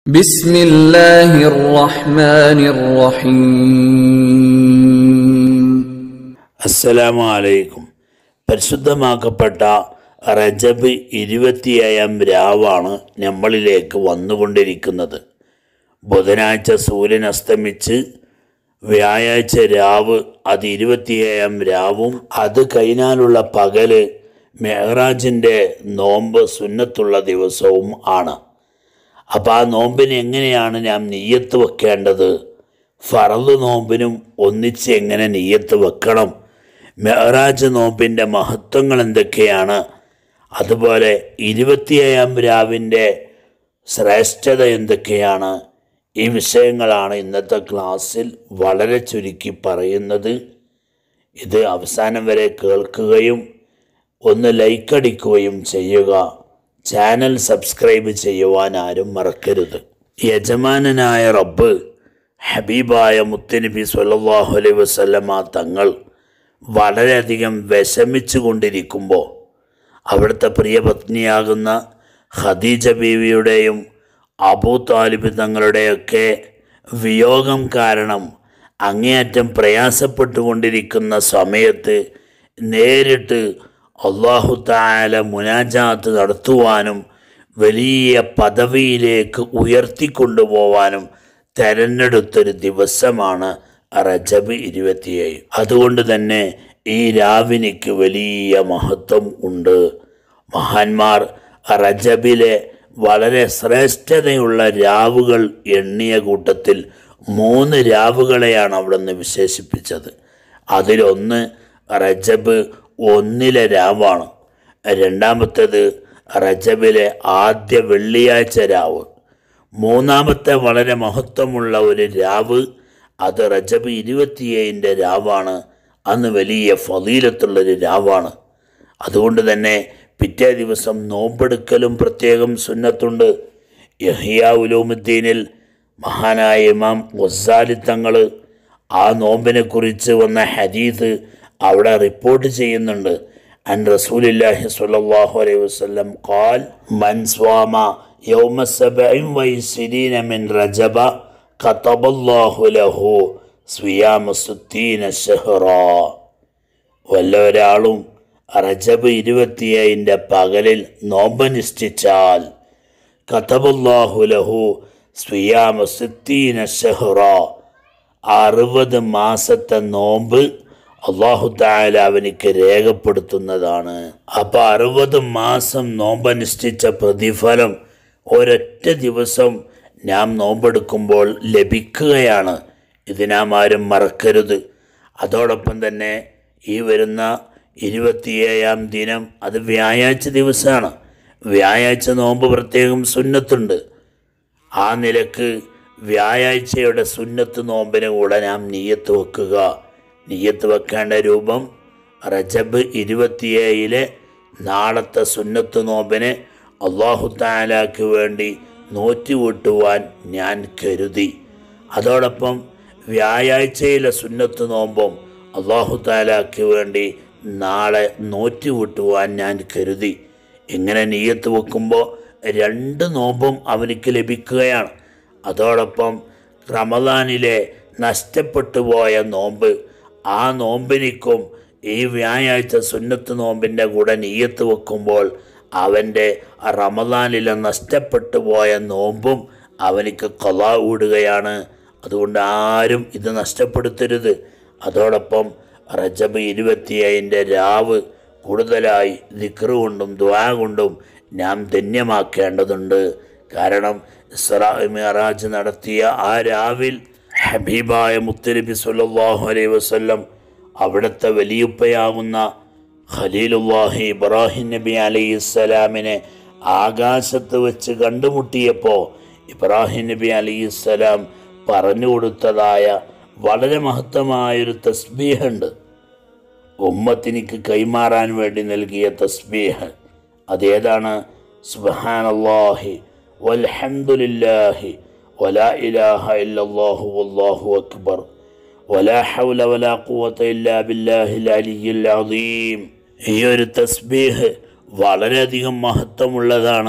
بسم الله الرحمن الرحيم അസ്സലാമു അലൈക്കും പരിശുദ്ധമാക്കപ്പെട്ട റജബ് ഇരുപത്തിയേഴാം രാവാണ് നമ്മളിലേക്ക് വന്നുകൊണ്ടിരിക്കുന്നത് ബുധനാഴ്ച സൂര്യൻ അസ്തമിച്ച് വ്യാഴാഴ്ച രാവ് അത് ഇരുപത്തിയേഴാം രാവും അത് കഴിഞ്ഞാലുള്ള പകല് മെഹ്റാജിൻ്റെ നോമ്പ് സുന്നത്തുള്ള ദിവസവും ആണ് അപ്പോൾ ആ നോമ്പിന് എങ്ങനെയാണ് നാം നെയ്യത്ത് വെക്കേണ്ടത് ഫറദ് നോമ്പിനും ഒന്നിച്ച് എങ്ങനെ നെയ്യത്ത് വെക്കണം മെഹറാജ് നോമ്പിൻ്റെ മഹത്വങ്ങൾ എന്തൊക്കെയാണ് അതുപോലെ ഇരുപത്തിയേഴാം രാവിൻ്റെ ശ്രേഷ്ഠത എന്തൊക്കെയാണ് ഈ വിഷയങ്ങളാണ് ഇന്നത്തെ ക്ലാസ്സിൽ വളരെ ചുരുക്കി പറയുന്നത് ഇത് അവസാനം വരെ കേൾക്കുകയും ഒന്ന് ലൈക്ക് അടിക്കുകയും ചെയ്യുക ചാനൽ സബ്സ്ക്രൈബ് ചെയ്യുവാൻ ആരും മറക്കരുത് യജമാനനായ റബ്ബ് ഹബീബായ മുത്തനബി സല്ലല്ലാഹു അലൈഹി വസല്ലമ തങ്ങൾ വളരെയധികം വിഷമിച്ചു കൊണ്ടിരിക്കുമ്പോൾ അവിടുത്തെ പ്രിയപത്നിയാകുന്ന ഖദീജ ബീവിയുടെയും അബൂ താലിബ് തങ്ങളുടെയൊക്കെ വിയോഗം കാരണം അങ്ങേയറ്റം പ്രയാസപ്പെട്ടുകൊണ്ടിരിക്കുന്ന സമയത്ത് നേരിട്ട് അള്ളാഹു താല മുനാജാത്ത് നടത്തുവാനും വലിയ പദവിയിലേക്ക് ഉയർത്തിക്കൊണ്ടുപോവാനും തെരഞ്ഞെടുത്തൊരു ദിവസമാണ് റജബ് ഇരുപത്തിയേഴ് അതുകൊണ്ട് തന്നെ ഈ രാവിനിക്ക് വലിയ മഹത്വം ഉണ്ട് മഹാന്മാർ റജബിലെ വളരെ ശ്രേഷ്ഠതയുള്ള രാവുകൾ എണ്ണിയ കൂട്ടത്തിൽ മൂന്ന് രാവുകളെയാണ് അവിടെ നിന്ന് വിശേഷിപ്പിച്ചത് അതിലൊന്ന് റജബ് ഒന്നിലെ രാവാണ് രണ്ടാമത്തേത് റജബിലെ ആദ്യ വെള്ളിയാഴ്ച രാവ് മൂന്നാമത്തെ വളരെ മഹത്വമുള്ള ഒരു രാവ് അത് റജബ് ഇരുപത്തിയേഴിൻ്റെ രാവാണ് അന്ന് വലിയ ഫലീലത്തുള്ളൊരു രാവാണ് അതുകൊണ്ട് തന്നെ പിറ്റേ ദിവസം നോമ്പെടുക്കലും പ്രത്യേകം സുന്നത്തുണ്ട് യഹിയ ഉലൂമുദ്ദീനിൽ മഹാനായ ഇമാം ഗസാലി തങ്ങൾ ആ നോമ്പിനെ കുറിച്ച് വന്ന ഹദീസ് അവിടെ റിപ്പോർട്ട് ചെയ്യുന്നുണ്ട് അൻ റസൂലില്ലാഹി സ്വല്ലല്ലാഹു അലൈഹി വസല്ലം ഖാൽ മൻ സ്വാമ യൗമ സബഇൻ വൈസിരീന മിൻ റജബ ഖതബല്ലാഹു ലഹു സിയാമ സുത്തീന ഷഹ്റാ വല്ല ഒരാളും റജബ് ഇരുപത്തിയേഴിൻ്റെ പകലിൽ നോമ്പനുഷ്ഠിച്ചാൽ കഥബുല്ലാഹു ലഹു സ്വിയാമ സിത്തീന ഷഹ്റ അറുപത് മാസത്തെ നോമ്പ് അള്ളാഹു താല അവനിക്ക് രേഖപ്പെടുത്തുന്നതാണ് അപ്പം അറുപത് മാസം നോമ്പനുഷ്ഠിച്ച പ്രതിഫലം ഒരൊറ്റ ദിവസം നാം നോമ്പെടുക്കുമ്പോൾ ലഭിക്കുകയാണ് ഇത് നാം ആരും മറക്കരുത് അതോടൊപ്പം തന്നെ ഈ വരുന്ന ഇരുപത്തിയേഴാം ദിനം അത് വ്യാഴാഴ്ച ദിവസമാണ് വ്യാഴാഴ്ച നോമ്പ് പ്രത്യേകം സുന്നത്തുണ്ട് ആ നിലക്ക് വ്യാഴാഴ്ചയുടെ സുന്നത്ത് നോമ്പിന് കൂടെ നാം നീയത്ത് വെക്കുക നീയത്ത് വെക്കേണ്ട രൂപം റജബ് ഇരുപത്തിയേഴിലെ നാളത്തെ സുന്നത്ത് നോമ്പിന് അള്ളാഹു താലാക്ക് വേണ്ടി നോറ്റി വീട്ടുവാൻ ഞാൻ കരുതി അതോടൊപ്പം വ്യാഴാഴ്ചയിലെ സുന്നത്ത് നോമ്പും അള്ളാഹു താലാക്ക് വേണ്ടി നാളെ നോറ്റി വീട്ടുവാൻ ഞാൻ കരുതി ഇങ്ങനെ നീയത്ത് വെക്കുമ്പോൾ രണ്ട് നോമ്പും അവനിക്ക് ലഭിക്കുകയാണ് അതോടൊപ്പം റമദാനിലെ നഷ്ടപ്പെട്ടു പോയ നോമ്പ് ആ നോമ്പിനിക്കും ഈ വ്യാഴാഴ്ച സുന്നത്ത് നോമ്പിൻ്റെ കൂടെ നീയത്ത് വെക്കുമ്പോൾ അവൻ്റെ റമദാനിലെ നഷ്ടപ്പെട്ടു പോയ നോമ്പും അവനിക്ക് കൊല ഊടുകയാണ് അതുകൊണ്ട് ആരും ഇത് നഷ്ടപ്പെടുത്തരുത് അതോടൊപ്പം റജബ് ഇരുപത്തിയേഴിൻ്റെ രാവ് കൂടുതലായി ദിക്റ് കൊണ്ടും ദ്വാ കൊണ്ടും നാം ധന്യമാക്കേണ്ടതുണ്ട് കാരണം ഇസ്രാ മിറാജ് നടത്തിയ ആ രാവിൽ ഹബീബായ മുത്തനബി സല്ലല്ലാഹു അലൈഹി വസല്ലം അവിടുത്തെ വലിയുപ്പയാകുന്ന ഖലീലുല്ലാഹി ഇബ്രാഹിം നബി അലൈഹി സ്വലാമിനെ ആകാശത്ത് വെച്ച് കണ്ടുമുട്ടിയപ്പോൾ ഇബ്രാഹിം നബി അലൈഹി സ്വലാം പറഞ്ഞു കൊടുത്തതായ വളരെ മഹത്തമായൊരു തസ്ബീഹുണ്ട് ഉമ്മത്തിനിക്ക് കൈമാറാൻ വേണ്ടി നൽകിയ തസ്ബീഹ് അതേതാണ് സുബ്ഹാനല്ലാഹി വൽഹംദുലില്ലാഹി വലാ ഇലാഹ ഇല്ലല്ലാഹു വല്ലാഹു അക്ബർ വലാ ഹൗല വലാ ഖുവത ഇല്ലാ ബില്ലാഹിൽ അലിയിൽ അദീം ഈ ഒരു തസ്ബീഹ് വളരെയധികം മഹത്വമുള്ളതാണ്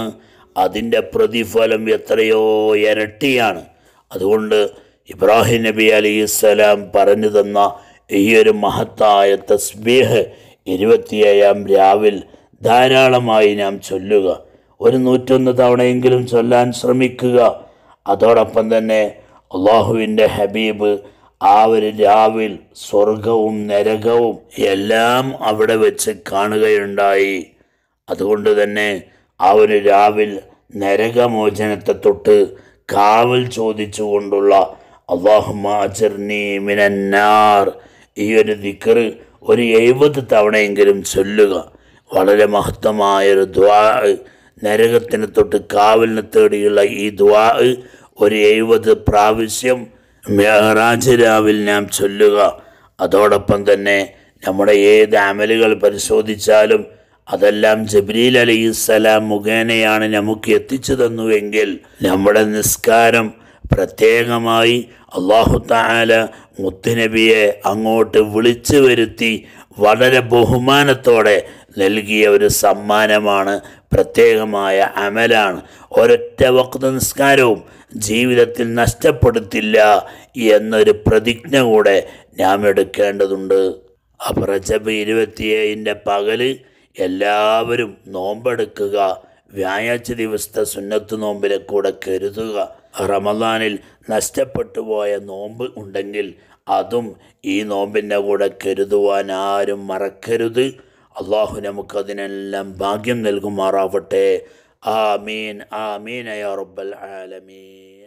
അതിൻ്റെ പ്രതിഫലം എത്രയോ ഇരട്ടിയാണ് അതുകൊണ്ട് ഇബ്രാഹിം നബി അലൈഹിസ്സലാം പറഞ്ഞു തന്ന ഈ ഒരു മഹത്തായ തസ്ബീഹ് ഇരുപത്തിയേഴാം രാവിൽ ധാരാളമായി നാം ചൊല്ലുക ഒരു നൂറ്റൊന്ന് തവണയെങ്കിലും ചൊല്ലാൻ ശ്രമിക്കുക അതോടൊപ്പം തന്നെ അള്ളാഹുവിൻ്റെ ഹബീബ് ആ ഒരു രാവിൽ സ്വർഗവും നരകവും എല്ലാം അവിടെ വെച്ച് കാണുകയുണ്ടായി അതുകൊണ്ട് തന്നെ ആ ഒരു രാവിൽ നരകമോചനത്തെ തൊട്ട് കാവൽ ചോദിച്ചുകൊണ്ടുള്ള അള്ളാഹുമാചർണി മിനന്നാർ ഈ ഒരു ദിക്കറ് ഒരു എഴുപത് തവണയെങ്കിലും ചൊല്ലുക വളരെ മഹത്തമായൊരു ദ്വാ നരകത്തിന് തൊട്ട് കാവലിന് തേടിയുള്ള ഈ ദ്വാ ഒരു എഴുപത് പ്രാവശ്യം മെഹറാജ് രാവിൽ നാം ചൊല്ലുക അതോടൊപ്പം തന്നെ നമ്മുടെ ഏത് അമലുകൾ പരിശോധിച്ചാലും അതെല്ലാം ജബ്രീൽ അലൈഹിസ്സലാം മുഖേനയാണ് നമുക്ക് എത്തിച്ചു തന്നുവെങ്കിൽ നമ്മുടെ നിസ്കാരം പ്രത്യേകമായി അള്ളാഹു താല മുത്തുനബിയെ അങ്ങോട്ട് വിളിച്ചു വരുത്തി വളരെ ബഹുമാനത്തോടെ നൽകിയ ഒരു സമ്മാനമാണ് പ്രത്യേകമായ അമലാണ് ഒരൊറ്റ വക്ത നിസ്കാരവും ജീവിതത്തിൽ നഷ്ടപ്പെടുത്തില്ല എന്നൊരു പ്രതിജ്ഞ കൂടെ നാം എടുക്കേണ്ടതുണ്ട് അപ്പോൾ റജബ് ഇരുപത്തിയേഴിൻ്റെ പകല് എല്ലാവരും നോമ്പെടുക്കുക വ്യാഴാഴ്ച ദിവസത്തെ സുന്നത്ത് നോമ്പിലെ കൂടെ കരുതുക റമദാനിൽ നഷ്ടപ്പെട്ടു പോയ നോമ്പ് ഉണ്ടെങ്കിൽ അതും ഈ നോമ്പിൻ്റെ കൂടെ കരുതുവാൻ ആരും മറക്കരുത് അള്ളാഹു നമുക്കതിനെല്ലാം ഭാഗ്യം നൽകുമാറാവട്ടെ ആമീൻ ആമീൻ യാ റബ്ബൽ ആലമീൻ